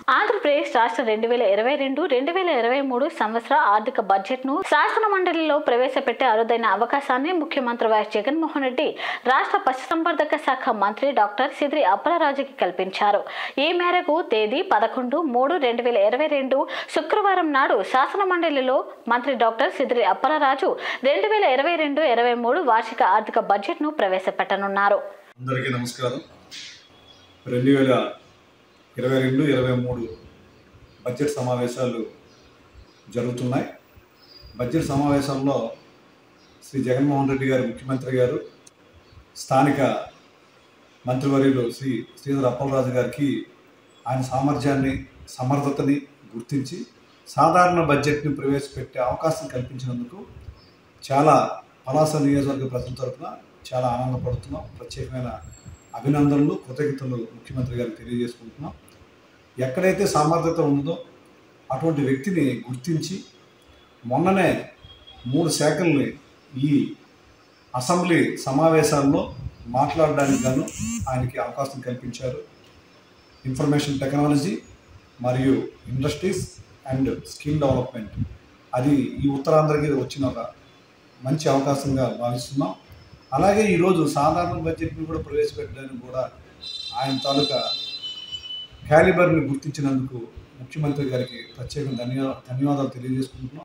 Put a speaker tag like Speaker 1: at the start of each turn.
Speaker 1: ఆంధ్రప్రదేశ్ రాష్ట్ర రెండు వేల ఇరవై రెండు రెండు వేల ఇరవై మూడు సంవత్సర ఆర్థిక బడ్జెట్ను శాసన మండలిలో ప్రవేశపెట్టే అరుదైన అవకాశాన్ని ముఖ్యమంత్రి వైఎస్ జగన్మోహన్ రెడ్డి రాష్ట్ర పశుసంవర్ధక శాఖ మంత్రి డాక్టర్ సిద్రి అప్పలరాజుకి కల్పించారు ఈ మేరకు తేదీ పదకొండు మూడు రెండు వేల ఇరవై రెండు శుక్రవారం నాడు శాసన మండలిలో మంత్రి డాక్టర్ సిద్రి అప్పలరాజు రెండు వేల ఇరవై రెండు ఇరవై మూడు వార్షిక ఆర్థిక బడ్జెట్ను ప్రవేశపెట్టనున్నారు
Speaker 2: అందరికీ నమస్కారం రెండు వేల ఇరవై రెండు ఇరవై మూడు బడ్జెట్ సమావేశాలు జరుగుతున్నాయి బడ్జెట్ సమావేశంలో శ్రీ జగన్మోహన్ రెడ్డి గారు ముఖ్యమంత్రి గారు స్థానిక మంత్రివర్యులు శ్రీ శ్రీధర్ అప్పలరాజు గారికి ఆయన సామర్థ్యాన్ని సమర్థతని గుర్తించి సాధారణ బడ్జెట్ని ప్రవేశపెట్టే అవకాశం కల్పించినందుకు చాలా పలాస నియోజకవర్గ ప్రజల తరఫున చాలా ఆనందపడుతున్నాం ప్రత్యేకమైన అభినందనలు కృతజ్ఞతలు ముఖ్యమంత్రి గారికి తెలియజేసుకుంటున్నాం ఎక్కడైతే సామర్థ్యత ఉందో అటువంటి వ్యక్తిని గుర్తించి మొన్ననే మూడు శాఖల్ని ఈ అసెంబ్లీ సమావేశాల్లో మాట్లాడడానికి గాను ఆయనకి అవకాశం కల్పించారు ఇన్ఫర్మేషన్ టెక్నాలజీ మరియు ఇండస్ట్రీస్ అండ్ స్కిల్ డెవలప్మెంట్ అది ఈ ఉత్తరాంధ్రకి వచ్చిన ఒక మంచి అవకాశంగా భావిస్తున్నాం అలాగే ఈరోజు సాధారణ బడ్జెట్ని కూడా ప్రవేశపెట్టడానికి కూడా ఆయన తాలూకా క్యాలిబర్ని గుర్తించినందుకు ముఖ్యమంత్రి గారికి ప్రత్యేక ధన్యవా ధన్యవాదాలు తెలియజేసుకుంటున్నాం